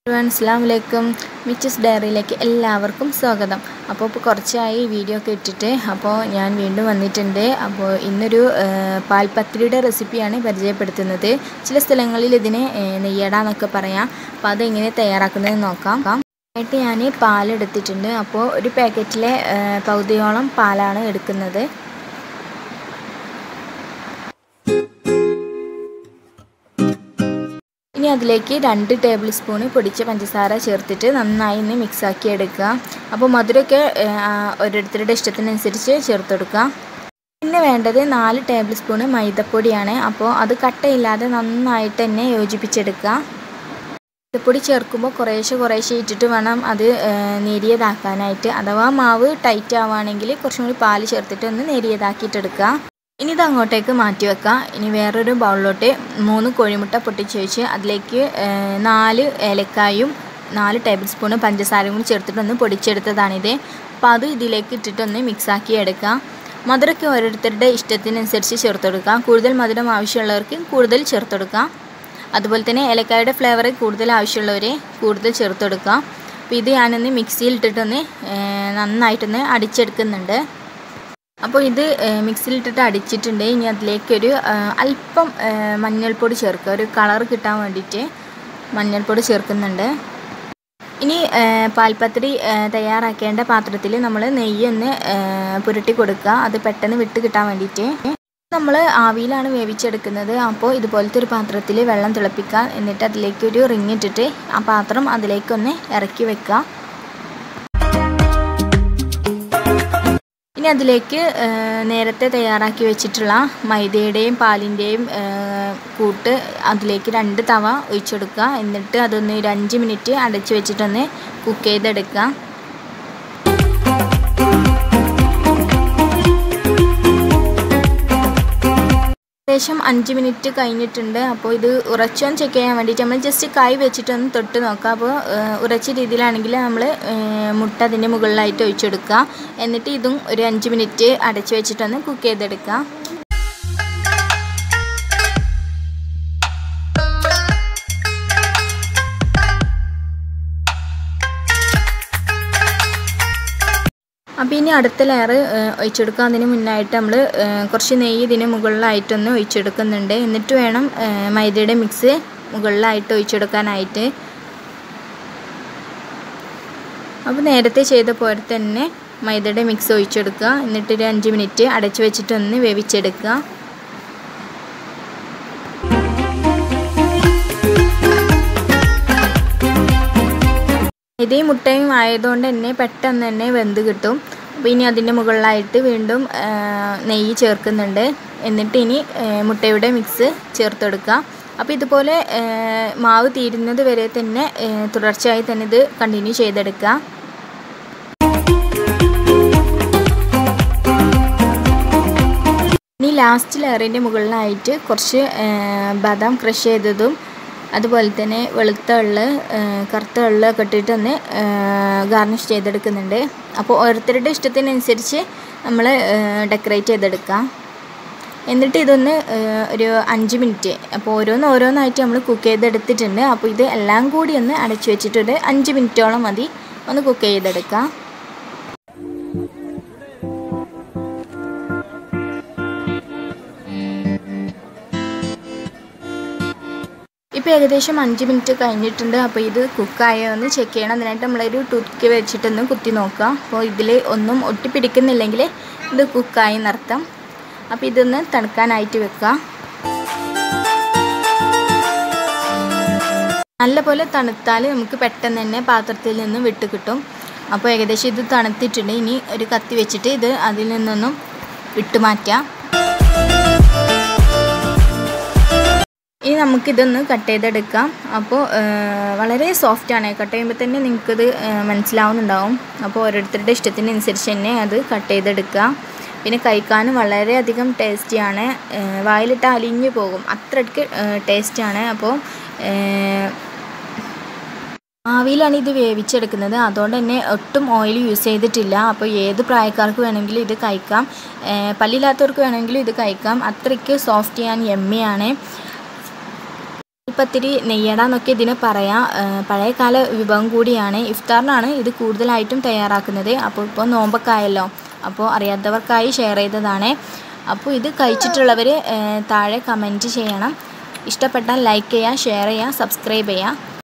അസ്സാം വലൈക്കും മിച്ചസ് ഡയറിയിലേക്ക് എല്ലാവർക്കും സ്വാഗതം അപ്പോൾ ഇപ്പോൾ കുറച്ചായി വീഡിയോ ഒക്കെ ഇട്ടിട്ട് അപ്പോൾ ഞാൻ വീണ്ടും വന്നിട്ടുണ്ട് അപ്പോൾ ഇന്നൊരു പാൽപത്രിയുടെ റെസിപ്പിയാണ് പരിചയപ്പെടുത്തുന്നത് ചില സ്ഥലങ്ങളിൽ ഇതിനെ നെയ്യട എന്നൊക്കെ പറയാം അപ്പോൾ അതെങ്ങനെ തയ്യാറാക്കുന്നത് നോക്കാം ആയിട്ട് ഞാൻ പാലെടുത്തിട്ടുണ്ട് അപ്പോൾ ഒരു പാക്കറ്റിലെ പകുതിയോളം പാലാണ് എടുക്കുന്നത് ഇനി അതിലേക്ക് രണ്ട് ടേബിൾ സ്പൂണ് പൊടിച്ച പഞ്ചസാര ചേർത്തിട്ട് നന്നായി ഒന്ന് മിക്സാക്കി എടുക്കുക അപ്പോൾ മധുരമൊക്കെ ഓരോരുത്തരുടെ ഇഷ്ടത്തിനനുസരിച്ച് ചേർത്ത് കൊടുക്കുക പിന്നെ വേണ്ടത് നാല് ടേബിൾ സ്പൂണ് മൈദപ്പൊടിയാണ് അപ്പോൾ അത് കട്ടയില്ലാതെ നന്നായിട്ട് തന്നെ യോജിപ്പിച്ചെടുക്കുക മൈദപ്പൊടി ചേർക്കുമ്പോൾ കുറേശ്ശെ കുറേശ്ശെ ഇട്ടിട്ട് വേണം അത് നേരിയതാക്കാനായിട്ട് അഥവാ മാവ് ടൈറ്റ് ആവുകയാണെങ്കിൽ കുറച്ചും കൂടി പാല് ചേർത്തിട്ട് ഒന്ന് നേരിയതാക്കിയിട്ടെടുക്കുക ഇനി ഇത് അങ്ങോട്ടേക്ക് മാറ്റി വെക്കാം ഇനി വേറൊരു ബൗളിലോട്ട് മൂന്ന് കോഴിമുട്ട പൊട്ടിച്ച് വെച്ച് അതിലേക്ക് നാല് ഏലക്കായും നാല് ടേബിൾ സ്പൂണ് പഞ്ചസാരയും കൂടി ചേർത്തിട്ടൊന്ന് പൊടിച്ചെടുത്തതാണിത് അപ്പോൾ അത് ഇതിലേക്ക് ഇട്ടിട്ടൊന്ന് മിക്സാക്കി എടുക്കാം മധുരമൊക്കെ ഓരോരുത്തരുടെ ഇഷ്ടത്തിനനുസരിച്ച് ചേർത്ത് കൊടുക്കാം കൂടുതൽ മധുരം ആവശ്യമുള്ളവർക്ക് കൂടുതൽ ചേർത്ത് കൊടുക്കാം അതുപോലെ തന്നെ ഏലക്കായുടെ ഫ്ലേവർ കൂടുതൽ ആവശ്യമുള്ളവർ കൂടുതൽ ചേർത്ത് കൊടുക്കാം അപ്പോൾ ഇത് ഞാനൊന്ന് മിക്സിയിൽ ഇട്ടിട്ടൊന്ന് നന്നായിട്ടൊന്ന് അടിച്ചെടുക്കുന്നുണ്ട് അപ്പോൾ ഇത് മിക്സിയിലിട്ടിട്ട് അടിച്ചിട്ടുണ്ട് ഇനി അതിലേക്കൊരു അല്പം മഞ്ഞൾപ്പൊടി ചേർക്കുക ഒരു കളർ കിട്ടാൻ വേണ്ടിയിട്ട് മഞ്ഞൾപ്പൊടി ചേർക്കുന്നുണ്ട് ഇനി പാൽപ്പത്തിരി തയ്യാറാക്കേണ്ട പാത്രത്തിൽ നമ്മൾ നെയ്യൊന്ന് പുരട്ടി കൊടുക്കുക അത് പെട്ടെന്ന് വിട്ട് കിട്ടാൻ വേണ്ടിയിട്ട് നമ്മൾ ആവിയിലാണ് വേവിച്ചെടുക്കുന്നത് അപ്പോൾ ഇതുപോലത്തെ ഒരു പാത്രത്തിൽ വെള്ളം തിളപ്പിക്കുക എന്നിട്ട് അതിലേക്ക് ഒരു റിങ് ഇട്ടിട്ട് ആ പാത്രം അതിലേക്കൊന്ന് ഇറക്കി വെക്കുക ഇനി അതിലേക്ക് നേരത്തെ തയ്യാറാക്കി വെച്ചിട്ടുള്ള മൈദയുടെയും പാലിൻ്റെയും കൂട്ട് അതിലേക്ക് രണ്ട് തവ ഒഴിച്ചെടുക്കുക എന്നിട്ട് അതൊന്ന് ഒരു അഞ്ച് മിനിറ്റ് അടച്ച് വെച്ചിട്ടൊന്ന് കുക്ക് ചെയ്തെടുക്കുക ഏകദേശം അഞ്ച് മിനിറ്റ് കഴിഞ്ഞിട്ടുണ്ട് അപ്പോൾ ഇത് ഉറച്ചൊന്ന് ചെക്ക് ചെയ്യാൻ വേണ്ടിയിട്ട് നമ്മൾ ജസ്റ്റ് കൈ വെച്ചിട്ടൊന്ന് തൊട്ട് നോക്കുക അപ്പോൾ ഉറച്ച രീതിയിലാണെങ്കിൽ നമ്മൾ മുട്ട അതിൻ്റെ മുകളിലായിട്ട് ഒഴിച്ചെടുക്കുക എന്നിട്ട് ഇതും ഒരു അഞ്ച് മിനിറ്റ് അടച്ചു വെച്ചിട്ടൊന്ന് കുക്ക് ചെയ്തെടുക്കുക അപ്പോൾ ഇനി അടുത്ത ലെയർ ഒഴിച്ചെടുക്കുക അതിന് മുന്നായിട്ട് നമ്മൾ കുറച്ച് നെയ്യ് ഇതിന് മുകളിലായിട്ടൊന്ന് ഒഴിച്ചെടുക്കുന്നുണ്ട് എന്നിട്ട് വേണം മൈദയുടെ മിക്സ് മുകളിലായിട്ട് ഒഴിച്ചെടുക്കാനായിട്ട് അപ്പോൾ നേരത്തെ ചെയ്ത പോലെ തന്നെ മൈദയുടെ മിക്സ് ഒഴിച്ചെടുക്കുക എന്നിട്ടൊരു അഞ്ച് മിനിറ്റ് അടച്ചു വെച്ചിട്ടൊന്ന് വേവിച്ചെടുക്കുക ഇതേ മുട്ടയും ആയതുകൊണ്ട് തന്നെ പെട്ടെന്ന് തന്നെ വെന്ത് കിട്ടും അപ്പോൾ ഇനി അതിൻ്റെ മുകളിലായിട്ട് വീണ്ടും നെയ്യ് ചേർക്കുന്നുണ്ട് എന്നിട്ട് ഇനി മുട്ടയുടെ മിക്സ് ചേർത്ത് കൊടുക്കുക അപ്പോൾ ഇതുപോലെ മാവ് തീരുന്നത് വരെ തന്നെ തുടർച്ചയായി തന്നെ ഇത് കണ്ടിന്യൂ ചെയ്തെടുക്കുക ഇനി ലാസ്റ്റ് ലെയറിൻ്റെ മുകളിലായിട്ട് കുറച്ച് ബദാം ക്രഷ് ചെയ്തതും അതുപോലെ തന്നെ വെളുത്ത എള്ള് കറുത്ത എള്ളൊക്കെ ഇട്ടിട്ടൊന്ന് ഗാർണിഷ് ചെയ്തെടുക്കുന്നുണ്ട് അപ്പോൾ ഓരോരുത്തരുടെ ഇഷ്ടത്തിനനുസരിച്ച് നമ്മൾ ഡെക്കറേറ്റ് ചെയ്തെടുക്കാം എന്നിട്ട് ഇതൊന്ന് ഒരു അഞ്ച് മിനിറ്റ് അപ്പോൾ ഓരോന്ന് ഓരോന്നായിട്ട് നമ്മൾ കുക്ക് ചെയ്തെടുത്തിട്ടുണ്ട് അപ്പോൾ ഇത് എല്ലാം കൂടി ഒന്ന് അടച്ചു വെച്ചിട്ടൊരു അഞ്ച് മിനിറ്റോളം മതി ഒന്ന് കുക്ക് ചെയ്തെടുക്കാം ഇപ്പോൾ ഏകദേശം അഞ്ച് മിനിറ്റ് കഴിഞ്ഞിട്ടുണ്ട് അപ്പോൾ ഇത് കുക്കായോ എന്ന് ചെക്ക് ചെയ്യണം അതിനായിട്ട് നമ്മളൊരു ടൂത്ത് വെച്ചിട്ടൊന്ന് കുത്തി നോക്കുക അപ്പോൾ ഇതിൽ ഒന്നും ഒട്ടിപ്പിടിക്കുന്നില്ലെങ്കിൽ ഇത് കുക്കായി എന്നർത്ഥം അപ്പോൾ ഇതൊന്ന് തണുക്കാനായിട്ട് വെക്കുക നല്ലപോലെ തണുത്താൽ നമുക്ക് പെട്ടെന്ന് തന്നെ പാത്രത്തിൽ നിന്ന് വിട്ട് കിട്ടും അപ്പോൾ ഏകദേശം ഇത് തണുത്തിട്ടുണ്ട് ഇനി ഒരു കത്തി വെച്ചിട്ട് ഇത് അതിൽ നിന്നൊന്നും വിട്ടുമാറ്റാം ഇനി നമുക്കിതൊന്ന് കട്ട് ചെയ്തെടുക്കാം അപ്പോൾ വളരെ സോഫ്റ്റാണ് കട്ട് ചെയ്യുമ്പോൾ തന്നെ നിങ്ങൾക്കിത് മനസ്സിലാവുന്നുണ്ടാവും അപ്പോൾ ഓരോരുത്തരുടെ ഇഷ്ടത്തിനനുസരിച്ച് തന്നെ അത് കട്ട് ചെയ്തെടുക്കുക പിന്നെ കഴിക്കാനും വളരെയധികം ടേസ്റ്റിയാണ് വായിലിട്ട് അലിഞ്ഞു പോകും അത്രയ്ക്ക് ടേസ്റ്റാണ് അപ്പോൾ ആവിയിലാണ് ഇത് വേവിച്ചെടുക്കുന്നത് അതുകൊണ്ട് തന്നെ ഒട്ടും ഓയിൽ യൂസ് ചെയ്തിട്ടില്ല അപ്പോൾ ഏത് പ്രായക്കാർക്ക് വേണമെങ്കിലും ഇത് കഴിക്കാം പല്ലില്ലാത്തവർക്ക് വേണമെങ്കിലും ഇത് കഴിക്കാം അത്രയ്ക്ക് സോഫ്റ്റ് ആൻഡ് എമ്മിയാണ് നെയ്പത്തിരി നെയ്യട എന്നൊക്കെ ഇതിന് പറയാം പഴയകാല വിഭവം കൂടിയാണ് ഇഫ്താറിനാണ് ഇത് കൂടുതലായിട്ടും തയ്യാറാക്കുന്നത് അപ്പോൾ ഇപ്പോൾ നോമ്പൊക്കെ ആയല്ലോ അപ്പോൾ അറിയാത്തവർക്കായി ഷെയർ ചെയ്തതാണ് അപ്പോൾ ഇത് കഴിച്ചിട്ടുള്ളവർ താഴെ കമൻറ്റ് ചെയ്യണം ഇഷ്ടപ്പെട്ടാൽ ലൈക്ക് ചെയ്യുക ഷെയർ ചെയ്യുക സബ്സ്ക്രൈബ് ചെയ്യുക